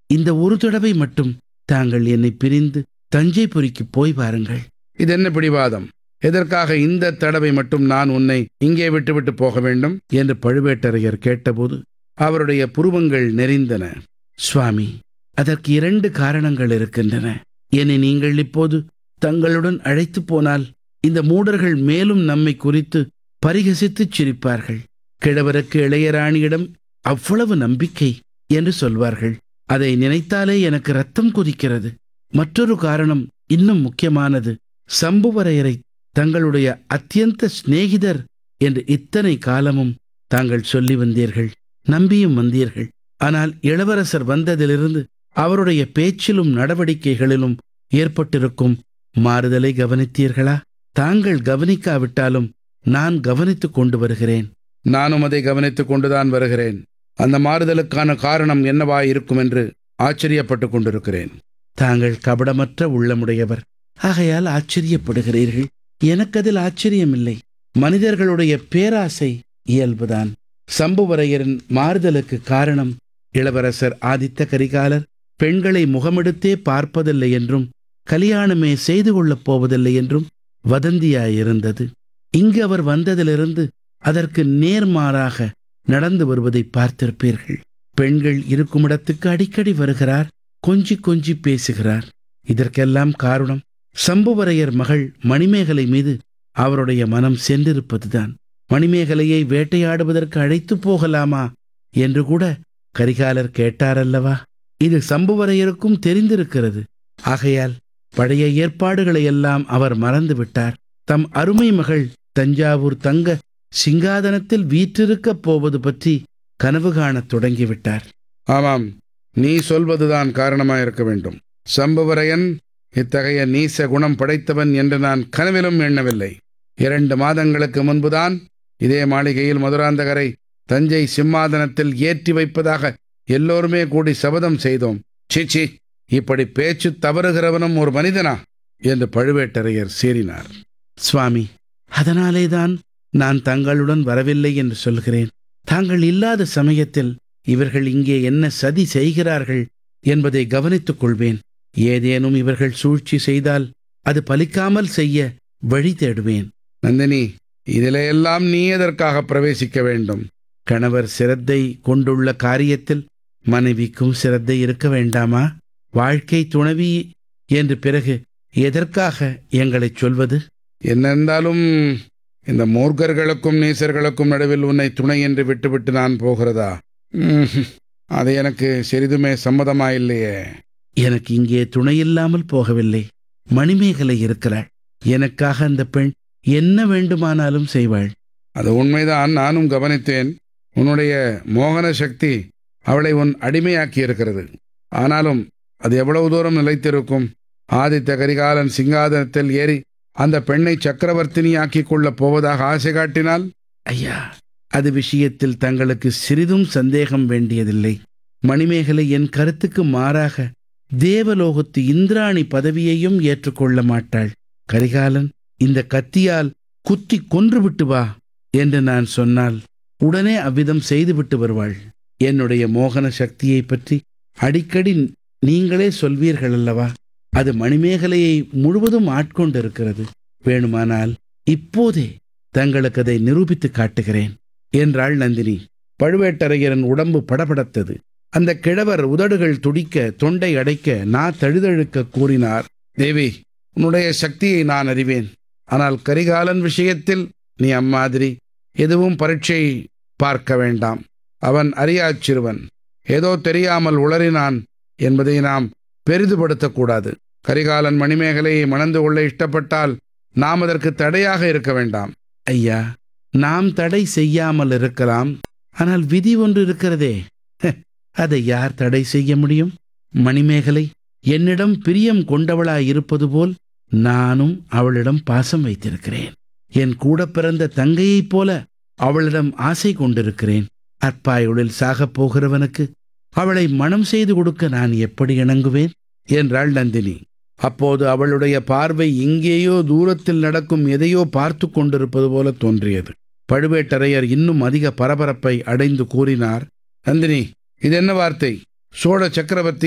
இந்த ஒரு தடவை மட்டும் தாங்கள் என்னை பிரிந்து தஞ்சைபுரிக்கு போய் வாருங்கள் இது என்ன பிடிவாதம் எதற்காக இந்த தடவை மட்டும் நான் உன்னை இங்கே விட்டுவிட்டு போக வேண்டும் என்று பழுவேட்டரையர் கேட்டபோது அவருடைய புருவங்கள் நெறிந்தன சுவாமி அதற்கு இரண்டு காரணங்கள் இருக்கின்றன என்னை நீங்கள் இப்போது தங்களுடன் அழைத்து போனால் இந்த மூடர்கள் மேலும் நம்மை குறித்து பரிகசித்துச் சிரிப்பார்கள் கிழவருக்கு இளையராணியிடம் அவ்வளவு நம்பிக்கை என்று சொல்வார்கள் அதை நினைத்தாலே எனக்கு ரத்தம் கொதிக்கிறது மற்றொரு காரணம் இன்னும் முக்கியமானது சம்புவரையரை தங்களுடைய அத்தியந்த சிநேகிதர் என்று இத்தனை காலமும் தாங்கள் சொல்லி வந்தீர்கள் நம்பியும் வந்தீர்கள் ஆனால் இளவரசர் வந்ததிலிருந்து அவருடைய பேச்சிலும் நடவடிக்கைகளிலும் ஏற்பட்டிருக்கும் மாறுதலை கவனித்தீர்களா தாங்கள் கவனிக்காவிட்டாலும் நான் கவனித்துக் கொண்டு வருகிறேன் நானும் அதை கவனித்துக் கொண்டுதான் வருகிறேன் அந்த மாறுதலுக்கான காரணம் என்னவாய் இருக்கும் என்று ஆச்சரியப்பட்டு கொண்டிருக்கிறேன் தாங்கள் கபடமற்ற உள்ளமுடையவர் ஆகையால் ஆச்சரியப்படுகிறீர்கள் எனக்கு அதில் ஆச்சரியமில்லை மனிதர்களுடைய பேராசை இயல்புதான் சம்புவரையரின் மாறுதலுக்கு காரணம் இளவரசர் ஆதித்த கரிகாலர் பெண்களை முகமெடுத்தே பார்ப்பதில்லை என்றும் கல்யாணமே செய்து கொள்ளப் போவதில்லை என்றும் வதந்தியாயிருந்தது இங்கு அவர் வந்ததிலிருந்து அதற்கு நேர்மாறாக நடந்து வருவதை பார்த்திருப்பீர்கள் பெண்கள் இருக்குமிடத்துக்கு அடிக்கடி வருகிறார் கொஞ்சி கொஞ்சி பேசுகிறார் இதற்கெல்லாம் காரணம் சம்புவரையர் மகள் மணிமேகலை மீது அவருடைய மனம் சென்றிருப்பதுதான் மணிமேகலையை வேட்டையாடுவதற்கு அழைத்து போகலாமா என்று கூட கரிகாலர் கேட்டாரல்லவா இது சம்புவரையருக்கும் தெரிந்திருக்கிறது ஆகையால் பழைய ஏற்பாடுகளை எல்லாம் அவர் மறந்து விட்டார் தம் அருமை மகள் தஞ்சாவூர் தங்க சிங்காதனத்தில் வீற்றிருக்கப் போவது பற்றி கனவு காணத் தொடங்கிவிட்டார் ஆமாம் நீ சொல்வதுதான் காரணமாயிருக்க வேண்டும் சம்புவரையன் இத்தகைய நீச குணம் படைத்தவன் என்று நான் கனவிலும் எண்ணவில்லை இரண்டு மாதங்களுக்கு முன்புதான் இதே மாளிகையில் மதுராந்தகரை தஞ்சை சிம்மாதனத்தில் ஏற்றி வைப்பதாக எல்லோருமே கூடி சபதம் செய்தோம் சீச்சி இப்படி பேச்சு தவறுகிறவனும் ஒரு மனிதனா என்று பழுவேட்டரையர் சீறினார் சுவாமி அதனாலேதான் நான் தங்களுடன் வரவில்லை என்று சொல்கிறேன் தாங்கள் இல்லாத சமயத்தில் இவர்கள் இங்கே என்ன சதி செய்கிறார்கள் என்பதை கவனித்துக் கொள்வேன் ஏதேனும் இவர்கள் சூழ்ச்சி செய்தால் அது பலிக்காமல் செய்ய வழி தேடுவேன் நந்தினி இதிலே எல்லாம் நீ எதற்காக பிரவேசிக்க வேண்டும் கணவர் சிரத்தை கொண்டுள்ள காரியத்தில் மனைவிக்கும் சிரத்தை இருக்க வேண்டாமா வாழ்க்கை துணவி என்று பிறகு எதற்காக எங்களைச் சொல்வது என்ன இருந்தாலும் இந்த மூர்க்கர்களுக்கும் நீசர்களுக்கும் நடுவில் உன்னை துணை என்று விட்டுவிட்டு நான் போகிறதா ம்ஹும். அது எனக்கு சிறிதுமே சம்மதமாயில்லையே எனக்கு இங்கே துணையில்லாமல் போகவில்லை மணிமேகலை இருக்கிறாள் எனக்காக அந்த பெண் என்ன வேண்டுமானாலும் செய்வாள் அது உண்மைதான் நானும் கவனித்தேன் உன்னுடைய மோகன சக்தி அவளை உன் அடிமையாக்கி இருக்கிறது ஆனாலும் அது எவ்வளவு தூரம் நிலைத்திருக்கும் ஆதித்த கரிகாலன் சிங்காதனத்தில் ஏறி அந்த பெண்ணை சக்கரவர்த்தினியாக்கிக் கொள்ளப் போவதாக ஆசை காட்டினால் ஐயா அது விஷயத்தில் தங்களுக்கு சிறிதும் சந்தேகம் வேண்டியதில்லை மணிமேகலை என் கருத்துக்கு மாறாக தேவலோகத்து இந்திராணி பதவியையும் ஏற்றுக்கொள்ள மாட்டாள் கரிகாலன் இந்த கத்தியால் குத்தி கொன்றுவிட்டு வா என்று நான் சொன்னால் உடனே அவ்விதம் செய்துவிட்டு வருவாள் என்னுடைய மோகன சக்தியை பற்றி அடிக்கடி நீங்களே சொல்வீர்கள் அல்லவா அது மணிமேகலையை முழுவதும் ஆட்கொண்டிருக்கிறது வேணுமானால் இப்போதே தங்களுக்கு அதை நிரூபித்து காட்டுகிறேன் என்றாள் நந்தினி பழுவேட்டரையரின் உடம்பு படபடத்தது அந்த கிழவர் உதடுகள் துடிக்க தொண்டை அடைக்க நா தழுதழுக்க கூறினார் தேவி உன்னுடைய சக்தியை நான் அறிவேன் ஆனால் கரிகாலன் விஷயத்தில் நீ அம்மாதிரி எதுவும் பரீட்சை பார்க்க வேண்டாம் அவன் அறியாச் சிறுவன் ஏதோ தெரியாமல் உளறினான் என்பதை நாம் பெரிதுபடுத்தக்கூடாது கரிகாலன் மணிமேகலையை மணந்து கொள்ள இஷ்டப்பட்டால் நாம் அதற்கு தடையாக இருக்க வேண்டாம் ஐயா நாம் தடை செய்யாமல் இருக்கலாம் ஆனால் விதி ஒன்று இருக்கிறதே ஹ், அதை யார் தடை செய்ய முடியும் மணிமேகலை என்னிடம் பிரியம் கொண்டவளாய் இருப்பது போல் நானும் அவளிடம் பாசம் வைத்திருக்கிறேன் என் கூட பிறந்த தங்கையைப் போல அவளிடம் ஆசை கொண்டிருக்கிறேன் அற்பாயுளில் சாகப் போகிறவனுக்கு அவளை மனம் செய்து கொடுக்க நான் எப்படி இணங்குவேன் என்றாள் நந்தினி அப்போது அவளுடைய பார்வை இங்கேயோ தூரத்தில் நடக்கும் எதையோ பார்த்து கொண்டிருப்பது போல தோன்றியது பழுவேட்டரையர் இன்னும் அதிக பரபரப்பை அடைந்து கூறினார் நந்தினி இது என்ன வார்த்தை சோழ சக்கரவர்த்தி